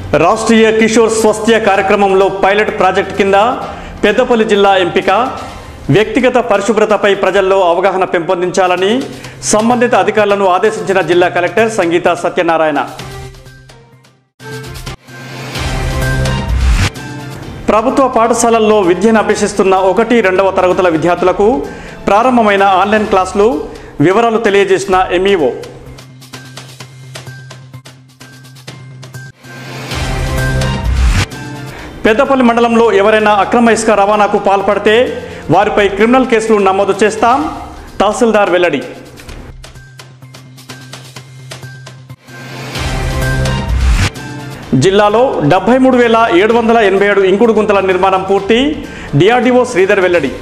రాష్ట్రీయ కిషోర్ స్వస్థ్య కార్యక్రమంలో pilot project కింద పెద్దపల్లి జిల్లా ఎంపిక వ్యక్తిగత పరిశుభ్రతపై ప్రజల్లో అవగాహన పెంపొందించాలని సంబంధిత అధికారులను ఆదేశించిన జిల్లా కలెక్టర్ సంగీత సత్యనారాయణ ప్రభుత్వ పాఠశాలల్లో విద్యను అభ్యసిస్తున్న ఒకటి రెండవ తరగతుల విద్యార్థులకు ప్రారంభమైన ఆన్లైన్ క్లాసులు వివరాలు తెలియజేసిన ఎంఈఓ పెద్దపల్లి మండలంలో ఎవరైనా అక్రమ ఇసుక రవాణాకు పాల్పడితే వారిపై క్రిమినల్ కేసులు నమోదు చేస్తాం తహసీల్దార్ వెల్లడి జిల్లాలో డెబ్బై మూడు వేల ఏడు వందల ఎనభై ఏడు ఇంకుడు గుంతల నిర్మాణం పూర్తి డిఆర్డీఓ శ్రీధర్ వెల్లడి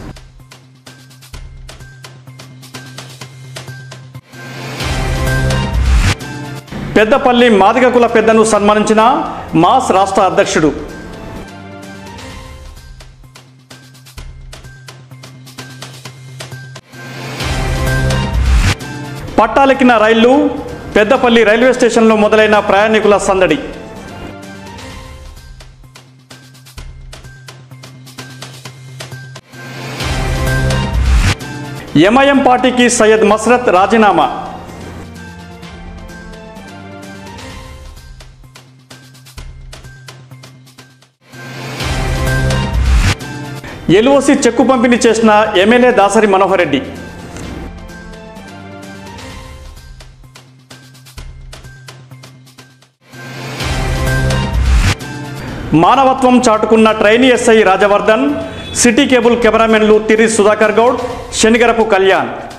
పెద్దపల్లి మాదిగ కుల పెద్దను సన్మానించిన మాస్ రాష్ట్ర అధ్యక్షుడు పట్టాలెక్కిన రైళ్లు పెద్దపల్లి రైల్వే స్టేషన్లో మొదలైన ప్రయాణికుల సందడి ఎంఐఎం పార్టీకి సయ్యద్ మస్రత్ రాజీనామా ఎల్ఓసి చెక్కు పంపిణీ చేసిన ఎమ్మెల్యే దాసరి మనోహర్ రెడ్డి మానవత్వం చాటుకున్న trainee SI Rajavardhan city cable కెమెరామెన్లు తిరి సుధాకర్ గౌడ్ శనిగరపు కళ్యాణ్